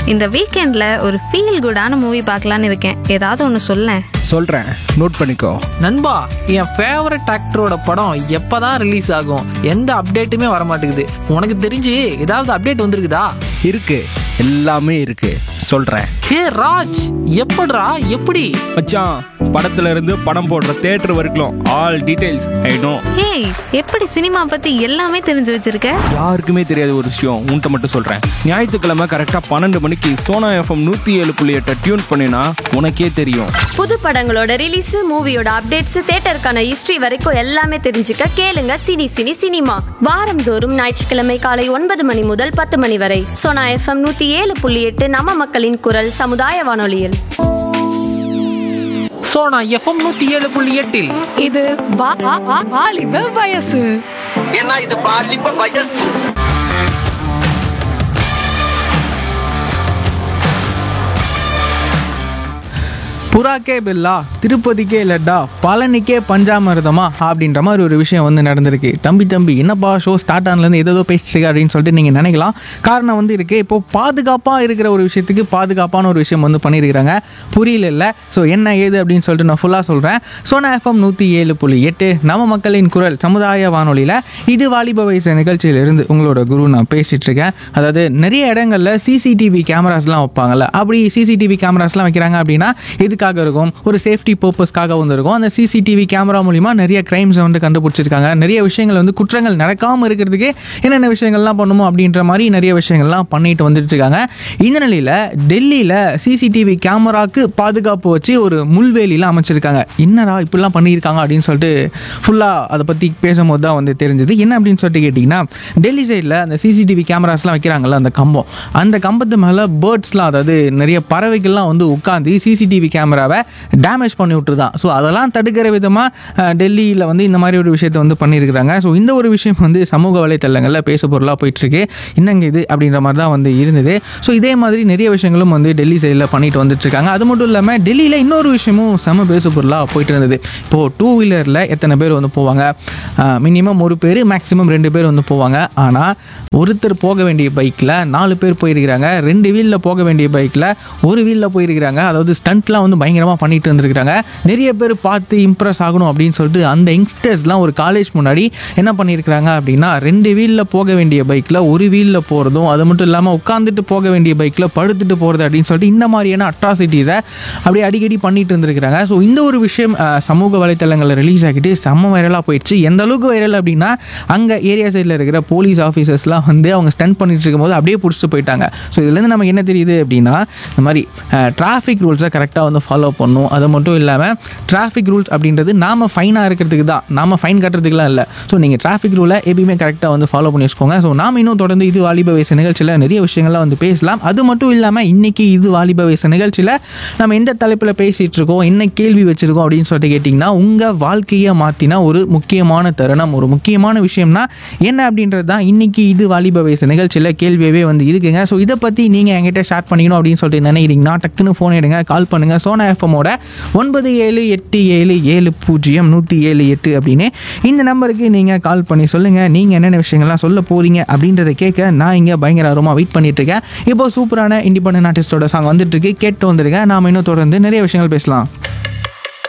இந்த வீக்கெண்ட்ல ஒரு ஃபீல் குடான மூவி பார்க்கலான்னு இருக்கேன் ஏதாவது ஒன்று சொல்லேன் சொல்கிறேன் நோட் பண்ணிக்கோ நண்பா என் ஃபேவரட் ஆக்டரோட படம் எப்பதான் ரிலீஸ் ஆகும் எந்த அப்டேட்டுமே வர மாட்டேங்குது உனக்கு தெரிஞ்சு ஏதாவது அப்டேட் வந்திருக்குதா இருக்கு எல்லாமே இருக்கு சொல்கிறேன் ஹே ராஜ் எப்படிடா எப்படி மச்சான் படத்துல இருந்து படம் போடுற தேட்டர் வரைக்கும் all details I know hey எப்படி சினிமா பத்தி எல்லாமே தெரிஞ்சு வச்சிருக்க யாருக்குமே தெரியாத ஒரு விஷயம் உன்கிட்ட மட்டும் சொல்றேன் ஞாயிற்றுக்கிழமை கரெக்டா பன்னெண்டு மணிக்கு சோனா எஃப்எம் நூத்தி ஏழு புள்ளி எட்டை டியூன் பண்ணினா உனக்கே தெரியும் புது படங்களோட ரிலீஸ் மூவியோட அப்டேட்ஸ் தியேட்டருக்கான ஹிஸ்டரி வரைக்கும் எல்லாமே தெரிஞ்சுக்க கேளுங்க சினி சினி சினிமா வாரந்தோறும் ஞாயிற்றுக்கிழமை காலை ஒன்பது மணி முதல் பத்து மணி வரை சோனா எஃப்எம் நூத்தி ஏழு புள்ளி எட்டு நம்ம மக்களின் குரல் சமுதாய வானொலியில் சோனா எஃப்எம் நூத்தி ஏழு புள்ளி எட்டில் இது வா- வா- வா- வாலிப வயசு ஏன்னா இது பாலிப்ப வயசு புறாக்கே பில்லா திருப்பதிக்கே லட்டா பழனிக்கே பஞ்சாமிர்தமா அப்படின்ற மாதிரி ஒரு விஷயம் வந்து நடந்திருக்கு தம்பி தம்பி என்னப்பா ஷோ ஸ்டார்ட் ஆனதுலேருந்து ஏதோ பேசிட்டு இருக்கு அப்படின்னு சொல்லிட்டு நீங்கள் நினைக்கலாம் காரணம் வந்து இருக்கு இப்போ பாதுகாப்பாக இருக்கிற ஒரு விஷயத்துக்கு பாதுகாப்பான ஒரு விஷயம் வந்து பண்ணியிருக்கிறாங்க புரியல இல்லை ஸோ என்ன ஏது அப்படின்னு சொல்லிட்டு நான் ஃபுல்லாக சொல்கிறேன் சோனா எஃப்எம் நூற்றி ஏழு புள்ளி எட்டு நம்ம மக்களின் குரல் சமுதாய வானொலியில் இது வாலிப வயசு நிகழ்ச்சியிலிருந்து உங்களோட குரு நான் பேசிட்டு இருக்கேன் அதாவது நிறைய இடங்கள்ல சிசிடிவி கேமராஸ்லாம் வைப்பாங்கல்ல அப்படி சிசிடிவி கேமராஸ்லாம் வைக்கிறாங்க அப்படின்னா எதுக்காக இருக்கும் ஒரு சேஃப்டி பர்பஸ்க்காக வந்து இருக்கும் அந்த சிசிடிவி கேமரா மூலிமா நிறைய கிரைம்ஸை வந்து கண்டுபிடிச்சிருக்காங்க நிறைய விஷயங்கள் வந்து குற்றங்கள் நடக்காமல் இருக்கிறதுக்கு என்னென்ன விஷயங்கள்லாம் பண்ணுமோ அப்படின்ற மாதிரி நிறைய விஷயங்கள்லாம் பண்ணிட்டு வந்துட்டு இருக்காங்க இந்த நிலையில் டெல்லியில் சிசிடிவி கேமராக்கு பாதுகாப்பு வச்சு ஒரு முள்வேலியில் அமைச்சிருக்காங்க என்னடா இப்படிலாம் பண்ணியிருக்காங்க அப்படின்னு சொல்லிட்டு ஃபுல்லாக அதை பற்றி பேசும்போது தான் வந்து தெரிஞ்சது என்ன அப்படின்னு சொல்லிட்டு கேட்டிங்கன்னா டெல்லி சைடில் அந்த சிசிடிவி கேமராஸ்லாம் வைக்கிறாங்கல்ல அந்த கம்பம் அந்த கம்பத்து மேலே பேர்ட்ஸ்லாம் அதாவது நிறைய பறவைகள்லாம் வந்து உட்காந்து சிசிடிவி கேமராவை டேமேஜ் பண்ணி விட்டுருதான் ஸோ அதெல்லாம் தடுக்கிற விதமாக டெல்லியில் வந்து இந்த மாதிரி ஒரு விஷயத்தை வந்து பண்ணியிருக்கிறாங்க ஸோ இந்த ஒரு விஷயம் வந்து சமூக வலைத்தளங்களில் பேசு பொருளாக போயிட்டுருக்கு என்னங்க இது அப்படின்ற மாதிரி தான் வந்து இருந்தது ஸோ இதே மாதிரி நிறைய விஷயங்களும் வந்து டெல்லி சைடில் பண்ணிட்டு வந்துட்டு இருக்காங்க அது மட்டும் இல்லாமல் டெல்லியில் இன்னொரு விஷயமும் செம பேசு பொருளாக போயிட்டு இருந்தது இப்போது டூ வீலரில் எத்தனை பேர் வந்து போவாங்க மினிமம் ஒரு பேர் மேக்ஸிமம் ரெண்டு பேர் வந்து போவாங்க ஆனால் ஒருத்தர் போக வேண்டிய பைக்கில் நாலு பேர் போயிருக்கிறாங்க ரெண்டு வீலில் போக வேண்டிய பைக்கில் ஒரு வீலில் போயிருக்கிறாங்க அதாவது ஸ்டண்ட்லாம் வந்து பயங்கரமாக பண்ணிட்டு இருந்திருக்கிறாங்க நிறைய பேர் பார்த்து இம்ப்ரெஸ் ஆகணும் அப்படின்னு சொல்லிட்டு அந்த யங்ஸ்டர்ஸ்லாம் ஒரு காலேஜ் முன்னாடி என்ன பண்ணியிருக்கிறாங்க அப்படின்னா ரெண்டு வீலில் போக வேண்டிய பைக்கில் ஒரு வீலில் போகிறதும் அது மட்டும் இல்லாமல் உட்காந்துட்டு போக வேண்டிய பைக்கில் படுத்துட்டு போகிறது அப்படின்னு சொல்லிட்டு இந்த மாதிரியான அட்ராசிட்டிஸை அப்படியே அடிக்கடி பண்ணிட்டு இருந்திருக்கிறாங்க ஸோ இந்த ஒரு விஷயம் அஹ், சமூக வலைத்தளங்களில் ரிலீஸ் ஆகிட்டு செம்ம வைரலாக போயிடுச்சு எந்த அளவுக்கு வைரல் அப்படின்னா அங்கே ஏரியா சைடில் இருக்கிற போலீஸ் ஆஃபீஸர்ஸ்லாம் வந்து அவங்க ஸ்டண்ட் பண்ணிட்டு இருக்கும்போது அப்படியே பிடிச்சிட்டு போயிட்டாங்க ஸோ இதுலேருந்து நமக்கு என்ன தெரியுது அப்படின்னா இந்த மாதிரி டிராஃபிக் ரூல்ஸை கரெக்டாக வந்து ஃபாலோ பண்ணணும் அது மட்டும் இல்லாமல் டிராஃபிக் ரூல்ஸ் அப்படின்றது நாம ஃபைனாக இருக்கிறதுக்கு தான் நாம ஃபைன் கட்டுறதுக்குலாம் இல்லை ஸோ நீங்கள் டிராஃபிக் ரூலை எப்பயுமே கரெக்டாக வந்து ஃபாலோ பண்ணி வச்சுக்கோங்க ஸோ நாம இன்னும் தொடர்ந்து இது வாலிப வயசு நிகழ்ச்சியில் நிறைய விஷயங்கள்லாம் வந்து பேசலாம் அது மட்டும் இல்லாமல் இன்னைக்கு இது வாலிப வயசு நிகழ்ச்சியில் நம்ம எந்த தலைப்பில் பேசிகிட்டு இருக்கோம் என்ன கேள்வி வச்சுருக்கோம் அப்படின்னு சொல்லிட்டு கேட்டிங்கன்னா உங்கள் வாழ்க்கையை மாற்றினா ஒரு முக்கியமான தருணம் ஒரு முக்கியமான விஷயம்னா என்ன அப்படின்றது தான் இன்னைக்கு இது வாலிப வயசு நிகழ்ச்சியில் கேள்வியவே வந்து இருக்குங்க ஸோ இதை பற்றி நீங்கள் என்கிட்ட ஷேர் பண்ணிக்கணும் அப்படின்னு சொல்லிட்டு நினைக்கிறீங்கன்னா டக்குன்னு ஃபோன் எடுங்க கால் பண்ணுங்கள் சோனா எஃப்எம்மோட ஒன்பது ஏழு எட்டு ஏழு ஏழு பூஜ்ஜியம் நூற்றி ஏழு எட்டு அப்படின்னு இந்த நம்பருக்கு நீங்கள் கால் பண்ணி சொல்லுங்கள் நீங்கள் என்னென்ன விஷயங்கள்லாம் சொல்ல போகிறீங்க அப்படின்றத கேட்க நான் இங்கே பயங்கர ஆர்வமாக வெயிட் பண்ணிட்டு இருக்கேன் இப்போ சூப்பரான இண்டிபெண்டன்ட் ஆர்டிஸ்டோட சாங் வந்துட்டு இருக்கு கேட்டு வந்துருங்க நாம இன்னும் தொடர்ந்து நிறைய விஷயங்கள் பேசலாம்